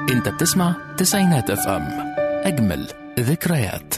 انت بتسمع تسعينات اف ام اجمل ذكريات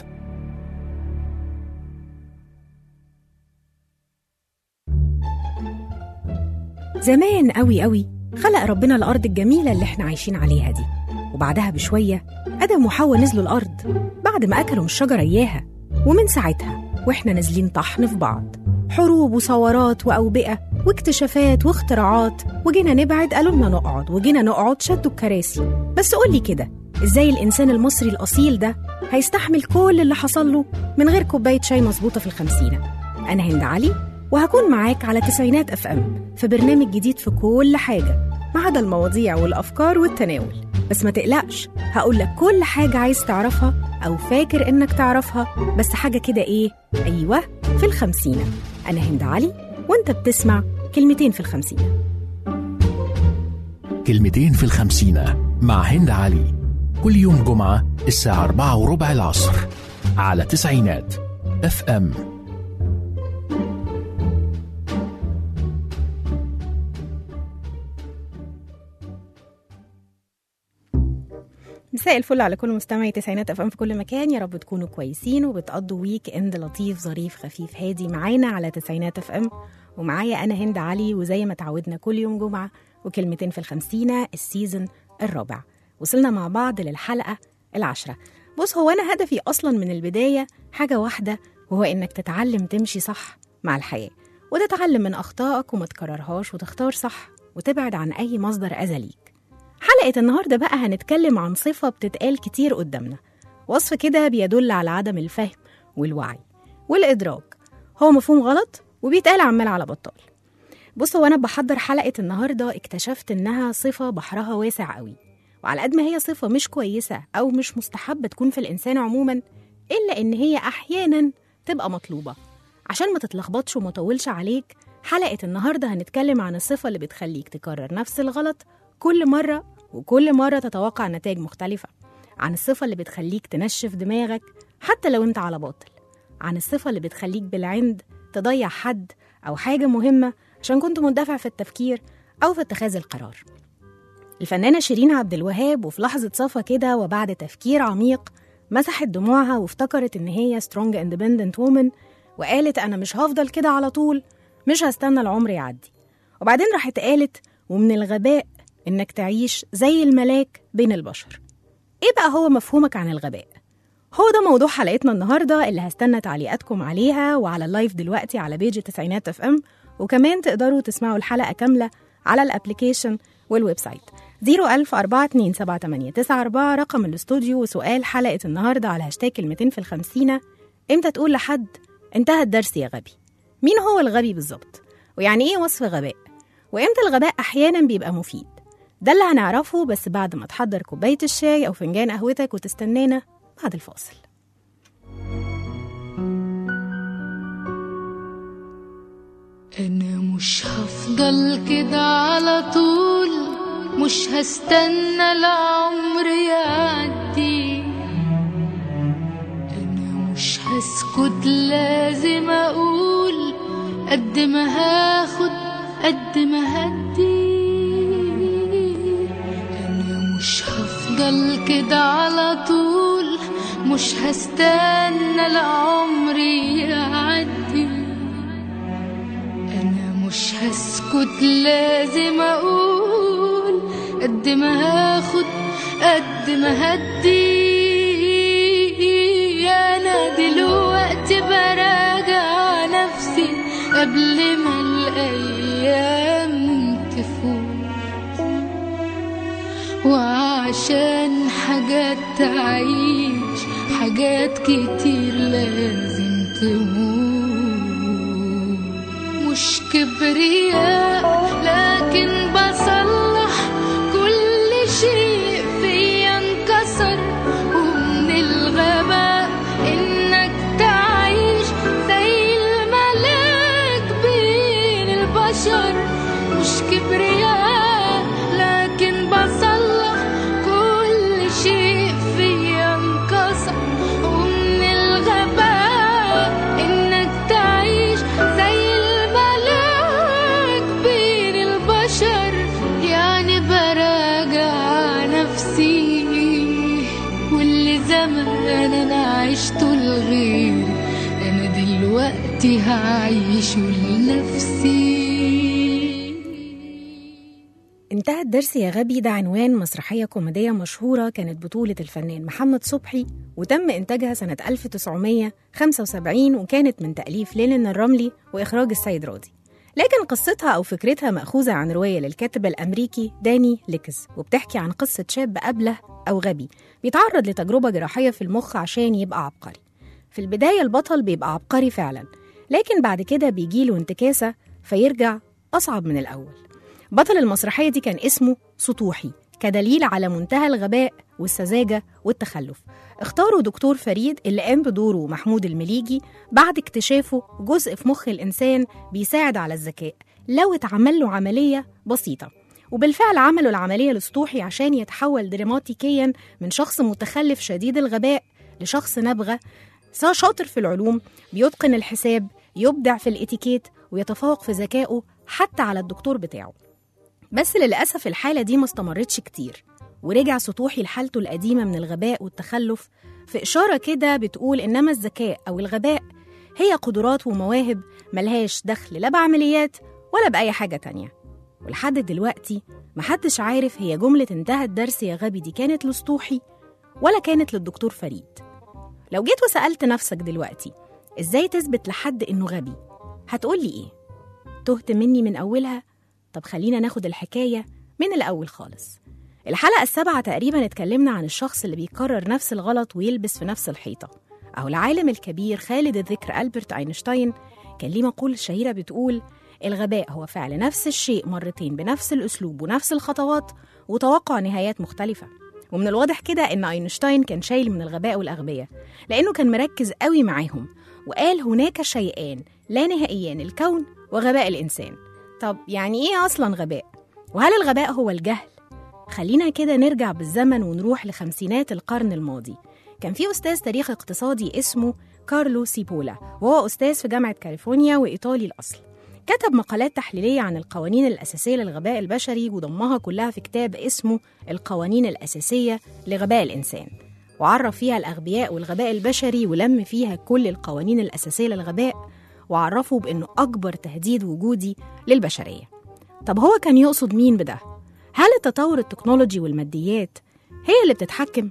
زمان قوي قوي خلق ربنا الأرض الجميلة اللي احنا عايشين عليها دي وبعدها بشوية آدم وحواء نزلوا الأرض بعد ما أكلوا من الشجرة إياها ومن ساعتها وإحنا نازلين طحن في بعض حروب وثورات وأوبئة واكتشافات واختراعات وجينا نبعد قالوا لنا نقعد وجينا نقعد شدوا الكراسي بس قولي كده إزاي الإنسان المصري الأصيل ده هيستحمل كل اللي حصل له من غير كوباية شاي مظبوطة في الخمسينة أنا هند علي وهكون معاك على تسعينات اف ام في برنامج جديد في كل حاجه ما عدا المواضيع والافكار والتناول بس ما تقلقش هقول لك كل حاجه عايز تعرفها او فاكر انك تعرفها بس حاجه كده ايه ايوه في الخمسينه انا هند علي وانت بتسمع كلمتين في الخمسينه كلمتين في الخمسينة مع هند علي كل يوم جمعة الساعة أربعة وربع العصر على تسعينات اف ام مساء الفل على كل مستمعي تسعينات اف ام في كل مكان يا رب تكونوا كويسين وبتقضوا ويك اند لطيف ظريف خفيف هادي معانا على تسعينات اف ام ومعايا انا هند علي وزي ما تعودنا كل يوم جمعه وكلمتين في الخمسينه السيزون الرابع وصلنا مع بعض للحلقه العشره بص هو انا هدفي اصلا من البدايه حاجه واحده وهو انك تتعلم تمشي صح مع الحياه وتتعلم من اخطائك وما تكررهاش وتختار صح وتبعد عن اي مصدر اذى ليك حلقة النهاردة بقى هنتكلم عن صفة بتتقال كتير قدامنا وصف كده بيدل على عدم الفهم والوعي والإدراك هو مفهوم غلط وبيتقال عمال على بطال بص وأنا بحضر حلقة النهاردة اكتشفت إنها صفة بحرها واسع قوي وعلى قد ما هي صفة مش كويسة أو مش مستحبة تكون في الإنسان عموما إلا إن هي أحيانا تبقى مطلوبة عشان ما تتلخبطش وما طولش عليك حلقة النهاردة هنتكلم عن الصفة اللي بتخليك تكرر نفس الغلط كل مرة وكل مرة تتوقع نتائج مختلفة عن الصفة اللي بتخليك تنشف دماغك حتى لو انت على باطل عن الصفة اللي بتخليك بالعند تضيع حد أو حاجة مهمة عشان كنت مندفع في التفكير أو في اتخاذ القرار الفنانة شيرين عبد الوهاب وفي لحظة صفا كده وبعد تفكير عميق مسحت دموعها وافتكرت إن هي سترونج اندبندنت وومن وقالت أنا مش هفضل كده على طول مش هستنى العمر يعدي وبعدين راحت قالت ومن الغباء إنك تعيش زي الملاك بين البشر إيه بقى هو مفهومك عن الغباء؟ هو ده موضوع حلقتنا النهاردة اللي هستنى تعليقاتكم عليها وعلى اللايف دلوقتي على بيج تسعينات اف ام وكمان تقدروا تسمعوا الحلقة كاملة على الابليكيشن والويب سايت 010427894 رقم الاستوديو وسؤال حلقة النهاردة على هاشتاج كلمتين في الخمسينة امتى تقول لحد انتهى الدرس يا غبي مين هو الغبي بالظبط ويعني ايه وصف غباء وامتى الغباء احيانا بيبقى مفيد ده اللي هنعرفه بس بعد ما تحضر كوباية الشاي أو فنجان قهوتك وتستنانا بعد الفاصل أنا مش هفضل كده على طول مش هستنى العمر يعدي أنا مش هسكت لازم أقول قد ما هاخد قد ما هدي أنا مش هفضل كده على طول مش هستنى العمر يعدي أنا مش هسكت لازم أقول قد ما هاخد قد ما هدي أنا دلوقتي براجع نفسي قبل ما الأيام تفوت وعشان حاجات تعيش حاجات كتير لازم تموت مش كبرياء لكن بصلح كل شيء فيا انكسر ومن الغباء انك تعيش زي الملاك بين البشر مش كبرياء لكن بصلح كل شيء فيا انكسر ومن الغباء انك تعيش زي الملاك بين البشر يعني براجع نفسي انا انا عشته لغيري انا دلوقتي هعيشه لنفسي انتهى الدرس يا غبي ده عنوان مسرحية كوميدية مشهورة كانت بطولة الفنان محمد صبحي وتم إنتاجها سنة 1975 وكانت من تأليف لينين الرملي وإخراج السيد راضي لكن قصتها أو فكرتها مأخوذة عن رواية للكاتب الأمريكي داني ليكس وبتحكي عن قصة شاب أبله أو غبي بيتعرض لتجربة جراحية في المخ عشان يبقى عبقري في البداية البطل بيبقى عبقري فعلا لكن بعد كده بيجيله انتكاسة فيرجع أصعب من الأول بطل المسرحية دي كان اسمه سطوحي كدليل على منتهى الغباء والسذاجة والتخلف اختاروا دكتور فريد اللي قام بدوره محمود المليجي بعد اكتشافه جزء في مخ الإنسان بيساعد على الذكاء لو اتعمل له عملية بسيطة وبالفعل عملوا العملية لسطوحي عشان يتحول دراماتيكيا من شخص متخلف شديد الغباء لشخص نبغة شاطر في العلوم بيتقن الحساب يبدع في الاتيكيت ويتفوق في ذكائه حتى على الدكتور بتاعه بس للأسف الحالة دي ما استمرتش كتير ورجع سطوحي لحالته القديمة من الغباء والتخلف في إشارة كده بتقول إنما الذكاء أو الغباء هي قدرات ومواهب ملهاش دخل لا بعمليات ولا بأي حاجة تانية ولحد دلوقتي محدش عارف هي جملة انتهى الدرس يا غبي دي كانت لسطوحي ولا كانت للدكتور فريد لو جيت وسألت نفسك دلوقتي إزاي تثبت لحد إنه غبي هتقولي إيه؟ تهت مني من أولها طب خلينا ناخد الحكاية من الأول خالص الحلقة السابعة تقريبا اتكلمنا عن الشخص اللي بيكرر نفس الغلط ويلبس في نفس الحيطة أو العالم الكبير خالد الذكر ألبرت أينشتاين كان ليه مقولة شهيرة بتقول الغباء هو فعل نفس الشيء مرتين بنفس الأسلوب ونفس الخطوات وتوقع نهايات مختلفة ومن الواضح كده إن أينشتاين كان شايل من الغباء والأغبياء لأنه كان مركز قوي معاهم وقال هناك شيئان لا نهائيان الكون وغباء الإنسان طب يعني إيه أصلا غباء؟ وهل الغباء هو الجهل؟ خلينا كده نرجع بالزمن ونروح لخمسينات القرن الماضي كان في أستاذ تاريخ اقتصادي اسمه كارلو سيبولا وهو أستاذ في جامعة كاليفورنيا وإيطالي الأصل كتب مقالات تحليلية عن القوانين الأساسية للغباء البشري وضمها كلها في كتاب اسمه القوانين الأساسية لغباء الإنسان وعرف فيها الأغبياء والغباء البشري ولم فيها كل القوانين الأساسية للغباء وعرفه بأنه أكبر تهديد وجودي للبشرية طب هو كان يقصد مين بده؟ هل التطور التكنولوجي والماديات هي اللي بتتحكم؟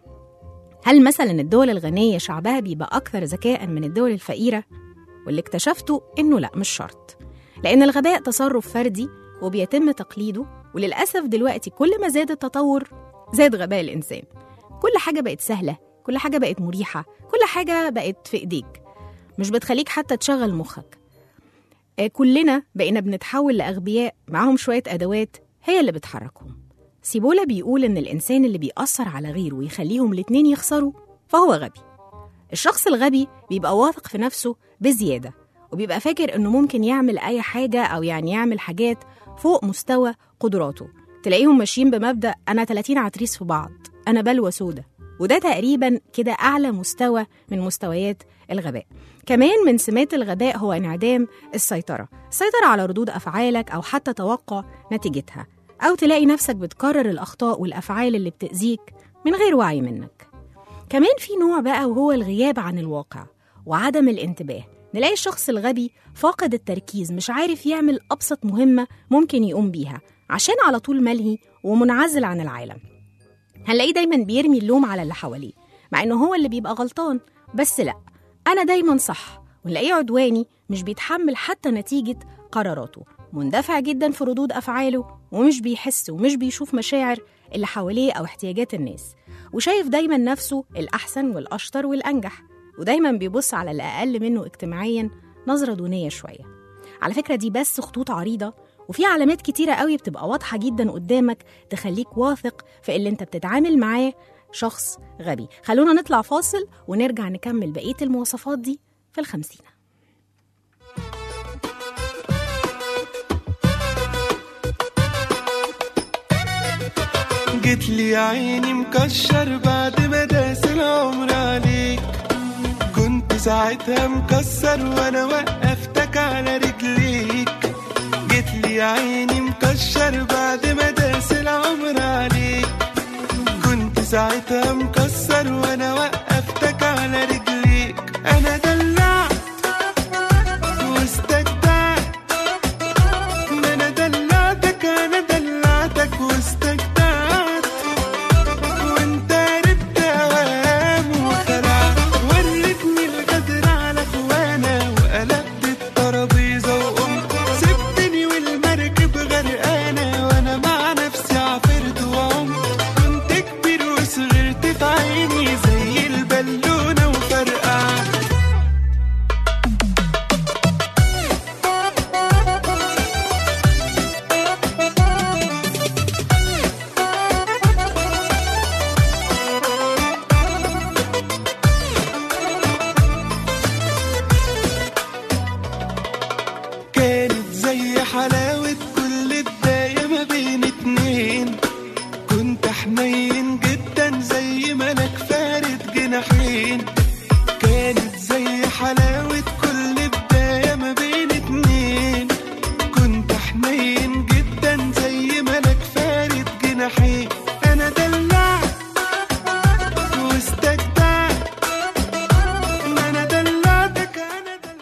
هل مثلا الدول الغنية شعبها بيبقى أكثر ذكاء من الدول الفقيرة؟ واللي اكتشفته إنه لأ مش شرط لأن الغباء تصرف فردي وبيتم تقليده وللأسف دلوقتي كل ما زاد التطور زاد غباء الإنسان كل حاجة بقت سهلة كل حاجة بقت مريحة كل حاجة بقت في إيديك مش بتخليك حتى تشغل مخك آه، كلنا بقينا بنتحول لأغبياء معاهم شوية أدوات هي اللي بتحركهم سيبولا بيقول إن الإنسان اللي بيأثر على غيره ويخليهم الاتنين يخسروا فهو غبي الشخص الغبي بيبقى واثق في نفسه بزيادة وبيبقى فاكر إنه ممكن يعمل أي حاجة أو يعني يعمل حاجات فوق مستوى قدراته تلاقيهم ماشيين بمبدأ أنا 30 عتريس في بعض أنا بلوى سودا وده تقريبا كده أعلى مستوى من مستويات الغباء كمان من سمات الغباء هو انعدام السيطرة السيطرة على ردود أفعالك أو حتى توقع نتيجتها أو تلاقي نفسك بتكرر الأخطاء والأفعال اللي بتأذيك من غير وعي منك كمان في نوع بقى وهو الغياب عن الواقع وعدم الانتباه نلاقي الشخص الغبي فاقد التركيز مش عارف يعمل أبسط مهمة ممكن يقوم بيها عشان على طول ملهي ومنعزل عن العالم هنلاقيه دايما بيرمي اللوم على اللي حواليه مع انه هو اللي بيبقى غلطان بس لا انا دايما صح ونلاقيه عدواني مش بيتحمل حتى نتيجة قراراته مندفع جدا في ردود أفعاله ومش بيحس ومش بيشوف مشاعر اللي حواليه أو احتياجات الناس وشايف دايما نفسه الأحسن والأشطر والأنجح ودايما بيبص على الأقل منه اجتماعيا نظرة دونية شوية على فكرة دي بس خطوط عريضة وفي علامات كتيرة قوي بتبقى واضحة جدا قدامك تخليك واثق في اللي انت بتتعامل معاه شخص غبي خلونا نطلع فاصل ونرجع نكمل بقية المواصفات دي في الخمسينة جيت لي يا عيني مكشر بعد ما داس العمر عليك كنت ساعتها مكسر وانا وقفتك على رجليك جيت لي يا عيني مكشر بعد ما داس العمر عليك كنت ساعتها مكسر وانا وقفتك انا دلعت واستجدعت ما انا دلعتك انا دلعتك واستجدعت وانت ربت اوام وخلعت وريتني الغدر على اخوانا وقلبت الترابيزه وقمت سبتني والمركب غرقانه وانا مع نفسي عفرت وعمت كنت كبير وصغرت في عيني زي البالونه وفرقعت كانت زي حلاوة كل بداية ما بين اتنين كنت حنين جدا زي ملك فارد جناحين كانت زي حلاوة كل بداية ما بين اتنين كنت حنين جدا زي ملك فارد جناحين أنا دلعت واستجدعت ما أنا دلعتك أنا دلعتك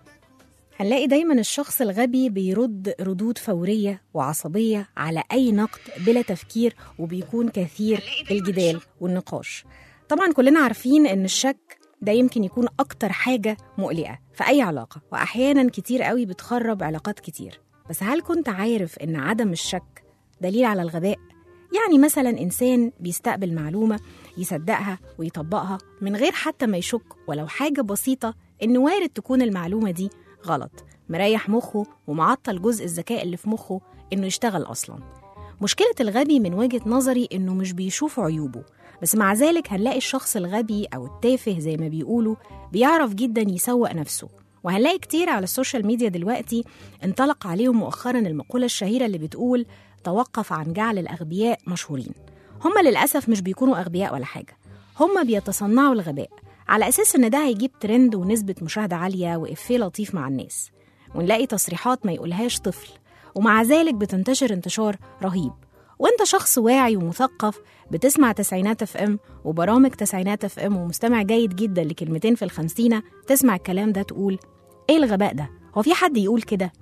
هنلاقي دايما الشخص الغبي بيرد ردود فورية وعصبية على أي نقد بلا تفكير وبيكون كثير الجدال والنقاش طبعا كلنا عارفين إن الشك ده يمكن يكون أكتر حاجة مقلقة في أي علاقة وأحيانا كتير قوي بتخرب علاقات كتير بس هل كنت عارف إن عدم الشك دليل على الغباء؟ يعني مثلا إنسان بيستقبل معلومة يصدقها ويطبقها من غير حتى ما يشك ولو حاجة بسيطة إن وارد تكون المعلومة دي غلط مريح مخه ومعطل جزء الذكاء اللي في مخه إنه يشتغل أصلا مشكلة الغبي من وجهة نظري إنه مش بيشوف عيوبه بس مع ذلك هنلاقي الشخص الغبي أو التافه زي ما بيقولوا بيعرف جدا يسوق نفسه وهنلاقي كتير على السوشيال ميديا دلوقتي انطلق عليهم مؤخرا المقولة الشهيرة اللي بتقول توقف عن جعل الأغبياء مشهورين هم للأسف مش بيكونوا أغبياء ولا حاجة هم بيتصنعوا الغباء على أساس إن ده هيجيب ترند ونسبة مشاهدة عالية وإفيه لطيف مع الناس ونلاقي تصريحات ما يقولهاش طفل ومع ذلك بتنتشر انتشار رهيب وانت شخص واعي ومثقف بتسمع تسعينات اف ام وبرامج تسعينات اف ام ومستمع جيد جدا لكلمتين في الخمسينة تسمع الكلام ده تقول ايه الغباء ده؟ هو في حد يقول كده؟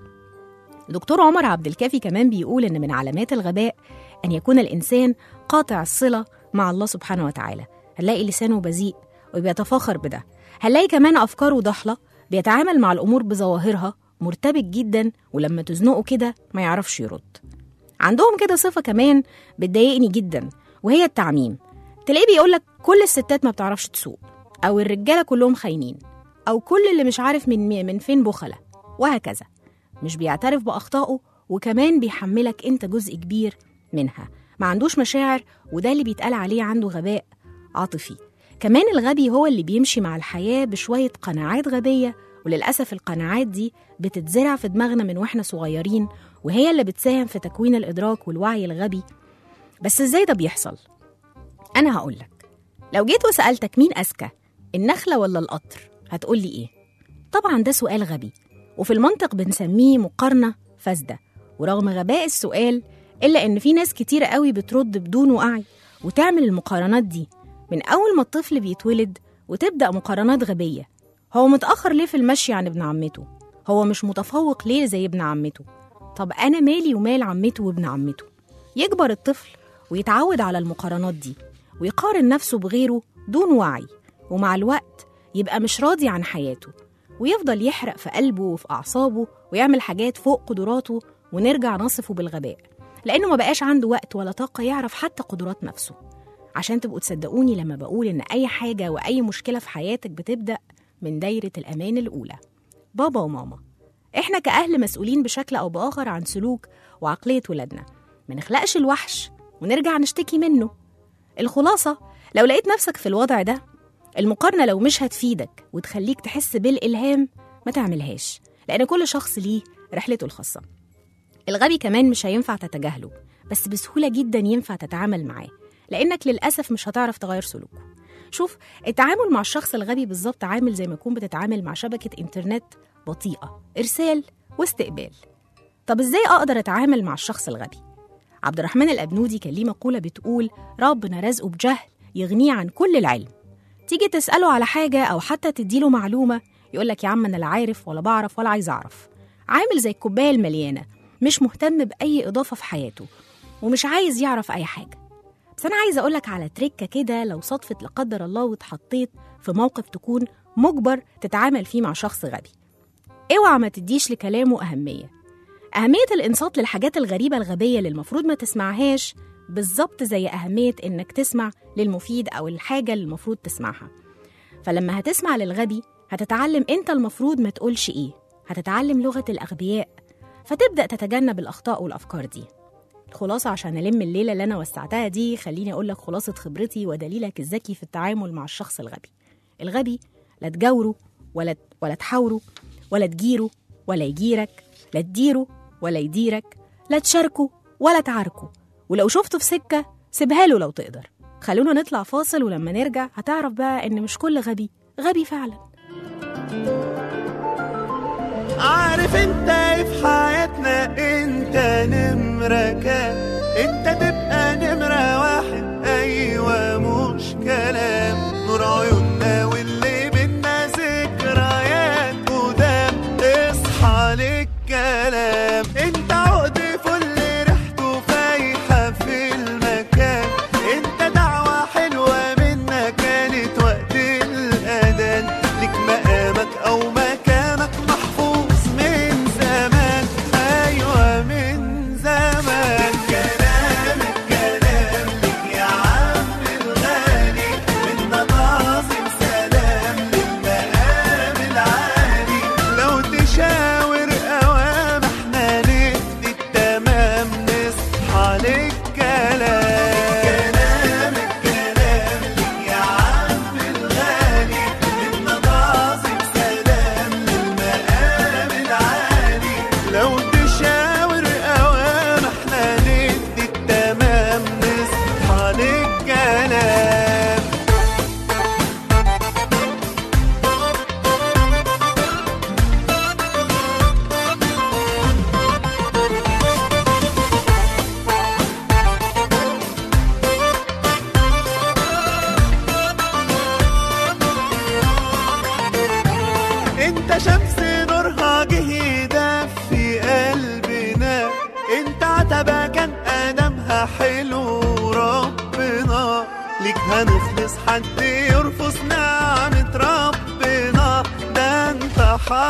دكتور عمر عبد الكافي كمان بيقول ان من علامات الغباء ان يكون الانسان قاطع الصله مع الله سبحانه وتعالى هنلاقي لسانه بذيء وبيتفاخر بده هنلاقي كمان افكاره ضحله بيتعامل مع الامور بظواهرها مرتبك جدا ولما تزنقه كده ما يعرفش يرد عندهم كده صفه كمان بتضايقني جدا وهي التعميم تلاقيه بيقولك كل الستات ما بتعرفش تسوق او الرجاله كلهم خاينين او كل اللي مش عارف من من فين بخله وهكذا مش بيعترف بأخطائه وكمان بيحملك أنت جزء كبير منها ما عندوش مشاعر وده اللي بيتقال عليه عنده غباء عاطفي كمان الغبي هو اللي بيمشي مع الحياة بشوية قناعات غبية وللأسف القناعات دي بتتزرع في دماغنا من وإحنا صغيرين وهي اللي بتساهم في تكوين الإدراك والوعي الغبي بس إزاي ده بيحصل؟ أنا هقولك لو جيت وسألتك مين أذكى النخلة ولا القطر هتقولي إيه؟ طبعا ده سؤال غبي وفي المنطق بنسميه مقارنة فاسدة ورغم غباء السؤال إلا إن في ناس كتير قوي بترد بدون وعي وتعمل المقارنات دي من أول ما الطفل بيتولد وتبدأ مقارنات غبية هو متأخر ليه في المشي عن ابن عمته؟ هو مش متفوق ليه زي ابن عمته؟ طب أنا مالي ومال عمته وابن عمته؟ يكبر الطفل ويتعود على المقارنات دي ويقارن نفسه بغيره دون وعي ومع الوقت يبقى مش راضي عن حياته ويفضل يحرق في قلبه وفي أعصابه ويعمل حاجات فوق قدراته ونرجع نصفه بالغباء لأنه ما بقاش عنده وقت ولا طاقة يعرف حتى قدرات نفسه عشان تبقوا تصدقوني لما بقول إن أي حاجة وأي مشكلة في حياتك بتبدأ من دايرة الأمان الأولى بابا وماما إحنا كأهل مسؤولين بشكل أو بآخر عن سلوك وعقلية ولادنا ما نخلقش الوحش ونرجع نشتكي منه الخلاصة لو لقيت نفسك في الوضع ده المقارنة لو مش هتفيدك وتخليك تحس بالإلهام ما تعملهاش لأن كل شخص ليه رحلته الخاصة الغبي كمان مش هينفع تتجاهله بس بسهولة جدا ينفع تتعامل معاه لأنك للأسف مش هتعرف تغير سلوكه شوف التعامل مع الشخص الغبي بالظبط عامل زي ما يكون بتتعامل مع شبكة إنترنت بطيئة إرسال واستقبال طب إزاي أقدر أتعامل مع الشخص الغبي؟ عبد الرحمن الأبنودي كان ليه مقولة بتقول ربنا رزقه بجهل يغنيه عن كل العلم تيجي تسأله على حاجة أو حتى تديله معلومة يقولك يا عم أنا لا عارف ولا بعرف ولا عايز أعرف عامل زي الكوباية المليانة مش مهتم بأي إضافة في حياته ومش عايز يعرف أي حاجة بس أنا عايزة أقولك على تريكة كده لو صدفت لا قدر الله واتحطيت في موقف تكون مجبر تتعامل فيه مع شخص غبي اوعى ما تديش لكلامه أهمية أهمية الإنصات للحاجات الغريبة الغبية اللي المفروض ما تسمعهاش بالظبط زي أهمية إنك تسمع للمفيد أو الحاجة اللي المفروض تسمعها فلما هتسمع للغبي هتتعلم أنت المفروض ما تقولش إيه هتتعلم لغة الأغبياء فتبدأ تتجنب الأخطاء والأفكار دي الخلاصة عشان ألم الليلة اللي أنا وسعتها دي خليني أقول لك خلاصة خبرتي ودليلك الذكي في التعامل مع الشخص الغبي الغبي لا تجاوره ولا ولا تحاوره ولا تجيره ولا يجيرك لا تديره ولا يديرك لا تشاركه ولا تعاركه ولو شفته في سكة سيبها له لو تقدر خلونا نطلع فاصل ولما نرجع هتعرف بقى إن مش كل غبي غبي فعلا عارف انت ايه في حياتنا انت نمرة كام انت تبقى نمرة واحد ايوه مش كلام نور عيوننا واللي بينا ذكريات قدام اصحى للكلام انت عقد فل ريحته فايحة في المكان انت دعوة حلوة منا كانت وقت الأذان لك مقامك أو مكانك محفوظ من زمان أيوة من زمان الكلام الكلام لك يا عم الغالي منا تعظيم سلام للمقام العالي لو تشاور أوام احنا ندي التمام نصحى للكلام الكلام الكلام لك يا عم الغالي منا تعظيم سلام للمقام العالي لو تشاور أوام احنا ندي التمام نصحى للكلام انت شمس نورها جه يدفي قلبنا انت عتبة كان ادمها حلو ربنا ليك هنخلص حد يرفض نعمة ربنا ده انت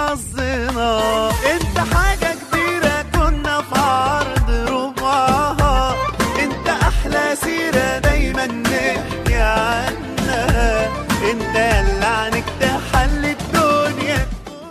حظنا انت حاجة كبيرة كنا في عرض ربعها انت احلى سيرة دايما نحكي عنها انت اللي عنك تحل الدنيا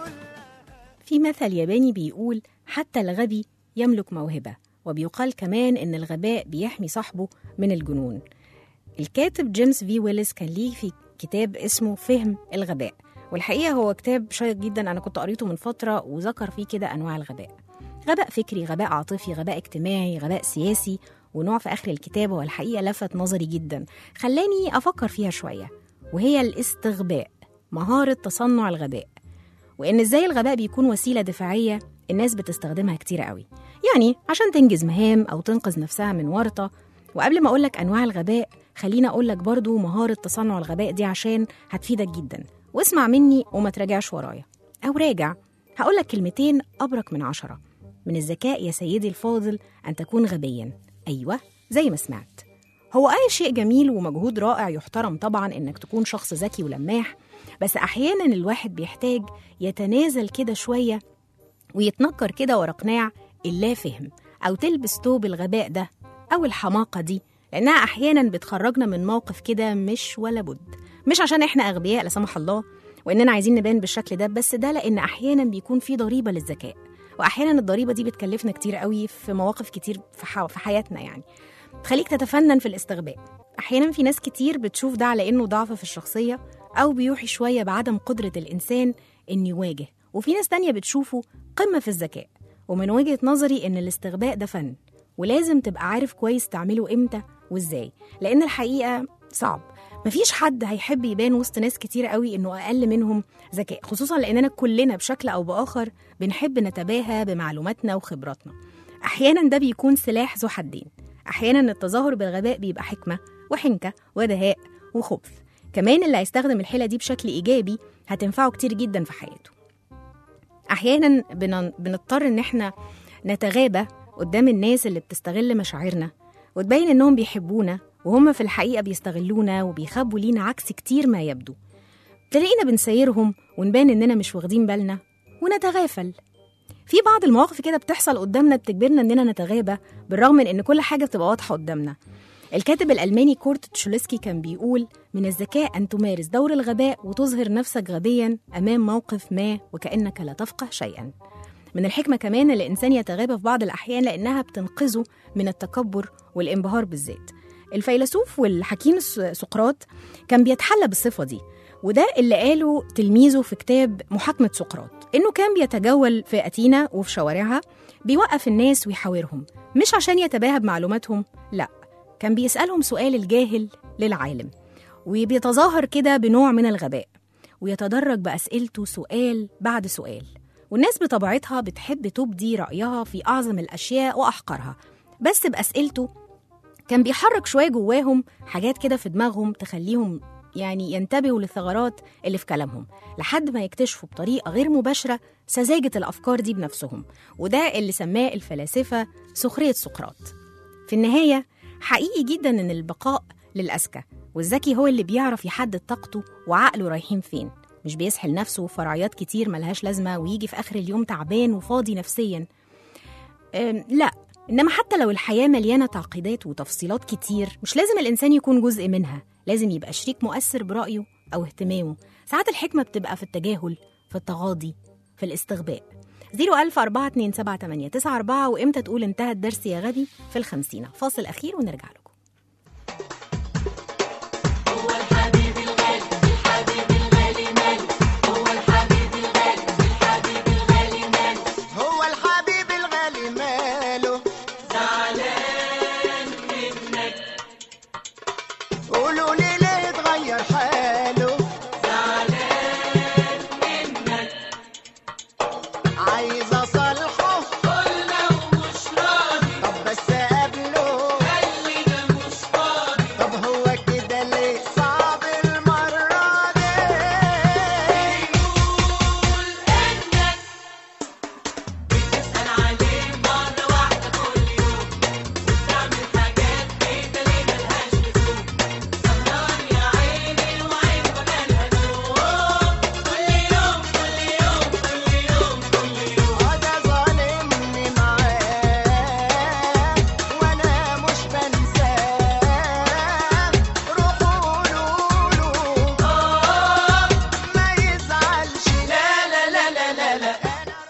في مثل ياباني بيقول حتى الغبي يملك موهبة وبيقال كمان إن الغباء بيحمي صاحبه من الجنون الكاتب جيمس في ويلس كان ليه في كتاب اسمه فهم الغباء والحقيقة هو كتاب شيق جدا أنا كنت قريته من فترة وذكر فيه كده أنواع الغباء غباء فكري غباء عاطفي غباء اجتماعي غباء سياسي ونوع في آخر الكتاب هو الحقيقة لفت نظري جدا خلاني أفكر فيها شوية وهي الاستغباء مهارة تصنع الغباء وإن إزاي الغباء بيكون وسيلة دفاعية الناس بتستخدمها كتير قوي يعني عشان تنجز مهام أو تنقذ نفسها من ورطة وقبل ما أقولك أنواع الغباء خليني أقولك برضو مهارة تصنع الغباء دي عشان هتفيدك جدا واسمع مني وما تراجعش ورايا أو راجع هقولك كلمتين أبرك من عشرة من الذكاء يا سيدي الفاضل أن تكون غبيا أيوة زي ما سمعت هو أي شيء جميل ومجهود رائع يحترم طبعا إنك تكون شخص ذكي ولماح بس أحيانا الواحد بيحتاج يتنازل كده شوية ويتنكر كده ورا قناع اللا فهم أو تلبس توب الغباء ده أو الحماقة دي لأنها أحيانا بتخرجنا من موقف كده مش ولا بد مش عشان إحنا أغبياء لا سمح الله وإننا عايزين نبان بالشكل ده بس ده لأن أحيانا بيكون في ضريبة للذكاء وأحيانا الضريبة دي بتكلفنا كتير قوي في مواقف كتير في, ح... في حياتنا يعني تخليك تتفنن في الاستغباء أحيانا في ناس كتير بتشوف ده على إنه ضعف في الشخصية أو بيوحي شوية بعدم قدرة الإنسان إنه يواجه وفي ناس تانية بتشوفه قمة في الذكاء ومن وجهة نظري إن الاستغباء ده فن ولازم تبقى عارف كويس تعمله إمتى وإزاي لأن الحقيقة صعب مفيش حد هيحب يبان وسط ناس كتير قوي إنه أقل منهم ذكاء خصوصا لأننا كلنا بشكل أو بآخر بنحب نتباهى بمعلوماتنا وخبراتنا أحيانا ده بيكون سلاح ذو حدين أحيانا التظاهر بالغباء بيبقى حكمة وحنكة ودهاء وخبث كمان اللي هيستخدم الحيلة دي بشكل إيجابي هتنفعه كتير جدا في حياته أحيانا بن- بنضطر إن إحنا نتغابى قدام الناس اللي بتستغل مشاعرنا وتبين إنهم بيحبونا وهم في الحقيقة بيستغلونا وبيخبوا لينا عكس كتير ما يبدو تلاقينا بنسيرهم ونبان إننا مش واخدين بالنا ونتغافل في بعض المواقف كده بتحصل قدامنا بتجبرنا إننا نتغابى بالرغم من إن كل حاجة بتبقى واضحة قدامنا الكاتب الألماني كورت تشولسكي كان بيقول من الذكاء أن تمارس دور الغباء وتظهر نفسك غبيا أمام موقف ما وكأنك لا تفقه شيئا من الحكمة كمان إن الإنسان يتغابى في بعض الأحيان لأنها بتنقذه من التكبر والانبهار بالذات الفيلسوف والحكيم الس- سقراط كان بيتحلى بالصفة دي وده اللي قاله تلميذه في كتاب محاكمة سقراط إنه كان بيتجول في أتينا وفي شوارعها بيوقف الناس ويحاورهم مش عشان يتباهى بمعلوماتهم لأ كان بيسألهم سؤال الجاهل للعالم وبيتظاهر كده بنوع من الغباء ويتدرج بأسئلته سؤال بعد سؤال والناس بطبيعتها بتحب تبدي رأيها في أعظم الأشياء وأحقرها بس بأسئلته كان بيحرك شوية جواهم حاجات كده في دماغهم تخليهم يعني ينتبهوا للثغرات اللي في كلامهم لحد ما يكتشفوا بطريقة غير مباشرة سذاجة الأفكار دي بنفسهم وده اللي سماه الفلاسفة سخرية سقراط في النهاية حقيقي جدا إن البقاء للأذكى والذكي هو اللي بيعرف يحدد طاقته وعقله رايحين فين مش بيسحل نفسه في فرعيات كتير ملهاش لازمة ويجي في آخر اليوم تعبان وفاضي نفسيا أم، لا إنما حتى لو الحياة مليانة تعقيدات وتفصيلات كتير مش لازم الإنسان يكون جزء منها لازم يبقى شريك مؤثر برأيه أو اهتمامه ساعات الحكمة بتبقى في التجاهل في التغاضي في الاستغباء 010427894 وإمتى تقول انتهى الدرس يا غبي في الخمسينة فاصل أخير ونرجع لكم هو الحبيب الغالي ماله زعلان منك قولوا لي ليه اتغير حاله زعلان منك عايز اصالحه قلنا ومش راضي طب بس قبله قال لي ده مش فاضي طب هو كده ليه صعب المرة دي يقول انك بتسأل عليه مرة واحدة كل يوم وبتعمل حاجات كده ليه ملهاش لزوم سهران يا عيني وعين مكانها نوم كل يوم كل يوم كل يوم كل يوم ده ظالمني معاه وانا مش بنساه روحوا قولوا له ما يزعلش لا لا لا لا لا لا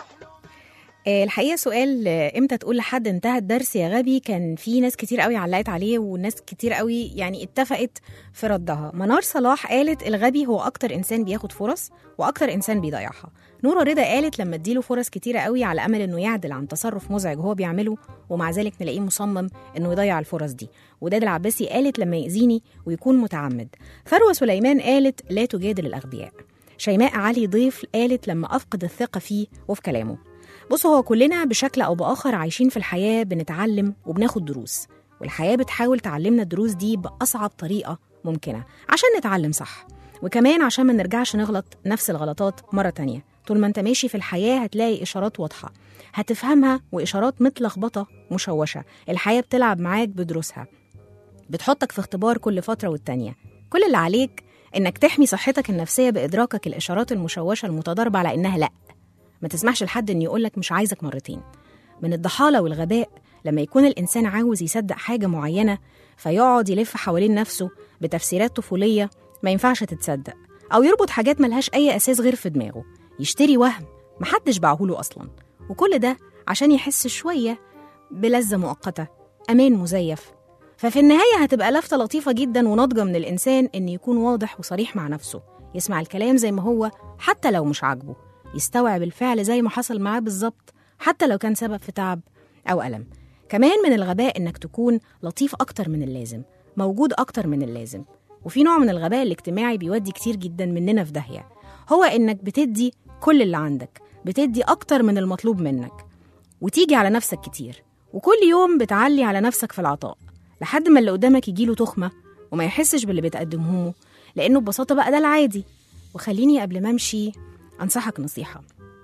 آه، الحقيقه سؤال آه، امتى تقول لحد انتهى الدرس يا غبي كان في ناس كتير قوي علقت عليه وناس كتير قوي يعني اتفقت في ردها منار صلاح قالت الغبي هو اكتر انسان بياخد فرص واكتر انسان بيضيعها نورة رضا قالت لما اديله فرص كتيرة قوي على امل انه يعدل عن تصرف مزعج هو بيعمله ومع ذلك نلاقيه مصمم انه يضيع الفرص دي وداد العباسي قالت لما يأذيني ويكون متعمد فروة سليمان قالت لا تجادل الاغبياء شيماء علي ضيف قالت لما افقد الثقة فيه وفي كلامه بصوا هو كلنا بشكل أو بآخر عايشين في الحياة بنتعلم وبناخد دروس والحياة بتحاول تعلمنا الدروس دي بأصعب طريقة ممكنة عشان نتعلم صح وكمان عشان ما نرجعش نغلط نفس الغلطات مرة تانية طول ما انت ماشي في الحياة هتلاقي إشارات واضحة هتفهمها وإشارات متلخبطة مشوشة الحياة بتلعب معاك بدروسها بتحطك في اختبار كل فترة والتانية كل اللي عليك إنك تحمي صحتك النفسية بإدراكك الإشارات المشوشة المتضاربة على إنها لأ ما تسمحش لحد إنه يقولك مش عايزك مرتين من الضحالة والغباء لما يكون الإنسان عاوز يصدق حاجة معينة فيقعد يلف حوالين نفسه بتفسيرات طفولية ما ينفعش تتصدق أو يربط حاجات ملهاش أي أساس غير في دماغه يشتري وهم محدش باعهوله أصلا وكل ده عشان يحس شوية بلذة مؤقتة أمان مزيف ففي النهاية هتبقى لفتة لطيفة جدا وناضجة من الإنسان إن يكون واضح وصريح مع نفسه يسمع الكلام زي ما هو حتى لو مش عاجبه يستوعب الفعل زي ما حصل معاه بالظبط حتى لو كان سبب في تعب أو ألم كمان من الغباء إنك تكون لطيف أكتر من اللازم موجود أكتر من اللازم وفي نوع من الغباء الاجتماعي بيودي كتير جدا مننا في داهية هو إنك بتدي كل اللي عندك بتدي أكتر من المطلوب منك وتيجي على نفسك كتير وكل يوم بتعلي على نفسك في العطاء لحد ما اللي قدامك يجيله تخمة وما يحسش باللي بتقدمه له لأنه ببساطة بقى ده العادي وخليني قبل ما أمشي أنصحك نصيحة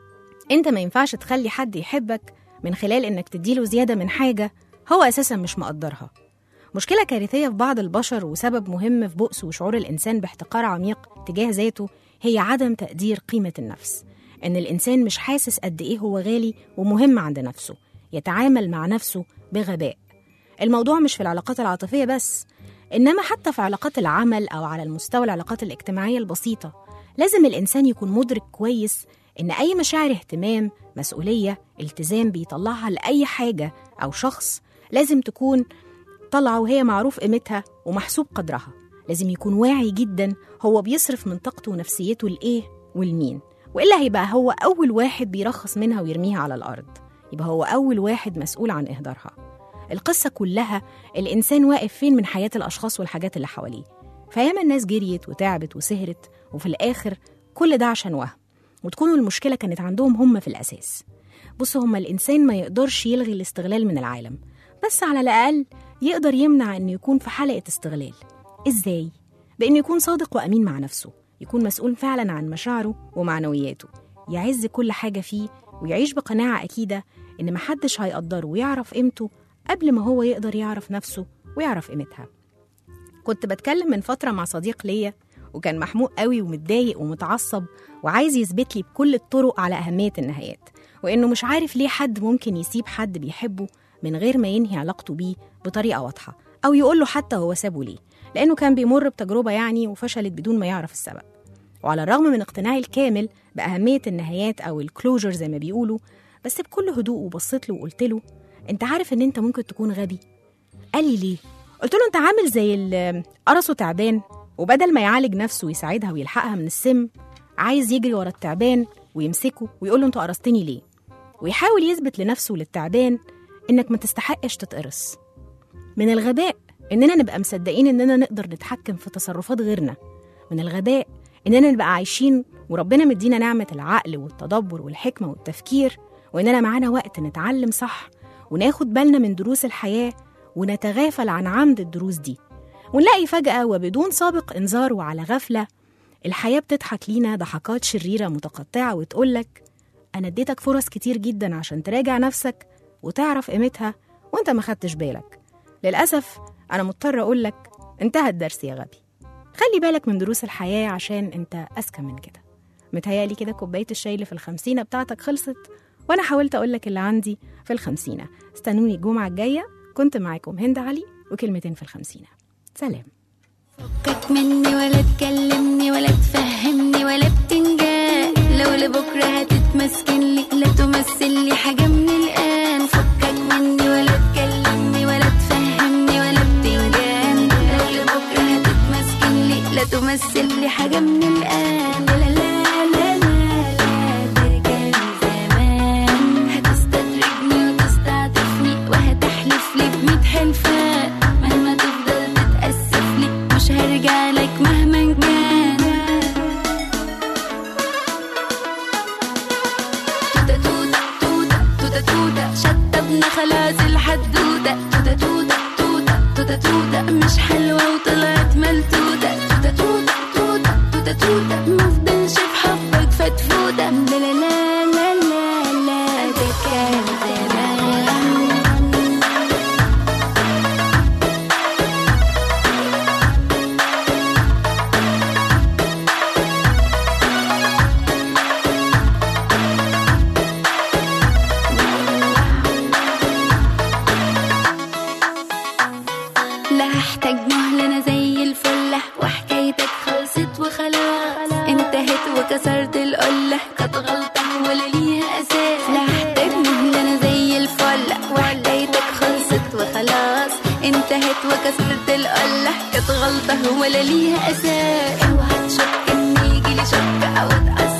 أنت ما ينفعش تخلي حد يحبك من خلال إنك تديله زيادة من حاجة هو أساسا مش مقدرها مشكلة كارثية في بعض البشر وسبب مهم في بؤس وشعور الإنسان باحتقار عميق تجاه ذاته هي عدم تقدير قيمة النفس إن الإنسان مش حاسس قد إيه هو غالي ومهم عند نفسه يتعامل مع نفسه بغباء الموضوع مش في العلاقات العاطفية بس إنما حتى في علاقات العمل أو على المستوى العلاقات الاجتماعية البسيطة لازم الإنسان يكون مدرك كويس إن أي مشاعر اهتمام مسؤولية التزام بيطلعها لأي حاجة أو شخص لازم تكون طالعة وهي معروف قيمتها ومحسوب قدرها لازم يكون واعي جدا هو بيصرف من طاقته ونفسيته لإيه والمين وإلا هيبقى هو أول واحد بيرخص منها ويرميها على الأرض يبقى هو أول واحد مسؤول عن إهدارها القصة كلها الإنسان واقف فين من حياة الأشخاص والحاجات اللي حواليه فياما الناس جريت وتعبت وسهرت وفي الآخر كل ده عشان وهم وتكون المشكلة كانت عندهم هم في الأساس بص هما الإنسان ما يقدرش يلغي الاستغلال من العالم بس على الأقل يقدر يمنع إنه يكون في حلقة استغلال إزاي؟ بإنه يكون صادق وأمين مع نفسه يكون مسؤول فعلا عن مشاعره ومعنوياته يعز كل حاجة فيه ويعيش بقناعة أكيدة إن محدش هيقدره ويعرف قيمته قبل ما هو يقدر يعرف نفسه ويعرف قيمتها كنت بتكلم من فترة مع صديق ليا وكان محموق قوي ومتضايق ومتعصب وعايز يثبت لي بكل الطرق على أهمية النهايات وإنه مش عارف ليه حد ممكن يسيب حد بيحبه من غير ما ينهي علاقته بيه بطريقة واضحة أو يقول له حتى هو سابه ليه لأنه كان بيمر بتجربة يعني وفشلت بدون ما يعرف السبب وعلى الرغم من اقتناعي الكامل بأهمية النهايات أو الكلوجر زي ما بيقولوا بس بكل هدوء وبصيت له وقلت له أنت عارف إن أنت ممكن تكون غبي قال لي ليه قلت له أنت عامل زي ال- قرصه تعبان وبدل ما يعالج نفسه ويساعدها ويلحقها من السم عايز يجري ورا التعبان ويمسكه ويقول له أنت قرصتني ليه ويحاول يثبت لنفسه وللتعبان إنك ما تستحقش تتقرص من الغباء إننا نبقى مصدقين إننا نقدر نتحكم في تصرفات غيرنا من الغباء إننا نبقى عايشين وربنا مدينا نعمة العقل والتدبر والحكمة والتفكير وإننا معانا وقت نتعلم صح وناخد بالنا من دروس الحياة ونتغافل عن عمد الدروس دي ونلاقي فجأة وبدون سابق إنذار وعلى غفلة الحياة بتضحك لينا ضحكات شريرة متقطعة وتقولك أنا اديتك فرص كتير جدا عشان تراجع نفسك وتعرف قيمتها وانت ما خدتش بالك للأسف أنا مضطر أقولك انتهى الدرس يا غبي خلي بالك من دروس الحياة عشان انت أذكى من كده متهيألي كده كوباية الشاي اللي في الخمسينة بتاعتك خلصت وأنا حاولت أقولك اللي عندي في الخمسينة استنوني الجمعة الجاية كنت معاكم هند علي وكلمتين في الخمسينة سلام فكك مني ولا تكلمني ولا تفهمني ولا بتنجان لو لبكرة هتتمسكن لي لا تمثل لي حاجة من الآن فكك مني ولا تكلمني ولا تفهمني ولا بتنجان لو لبكرة هتتمسكن لي لا تمثل لي حاجة من الآن لا لا لا لا لا ترجع زمان هتستدرجني وتستعطفني وهتحلف لي بميت حلفان مهما تفضل تتأسف لي مش هرجع لك مهما كان توتة توتة توتة توتة توتة شطبنا خلاص الحدودة توتة توتة توتة توتة توتة مش حلوة وطلعت ملتوتة توتة توتة توتة توتة توتة مفضلش في حبك فتفوتة لا لا لا لا لا لا ده كان زمان لا هحتاج مهلة انا زي الفلة وحكايتك خلصت وخلاص انتهت وكسرت القلة كانت غلطة ولا ليها اساس لا هحتاج مهلة انا زي الفلة وحكايتك خلصت وخلاص انتهت وكسرت القلة كانت غلطة ولا ليها اساس اوعى تشك ان يجيلي شك او اتأثر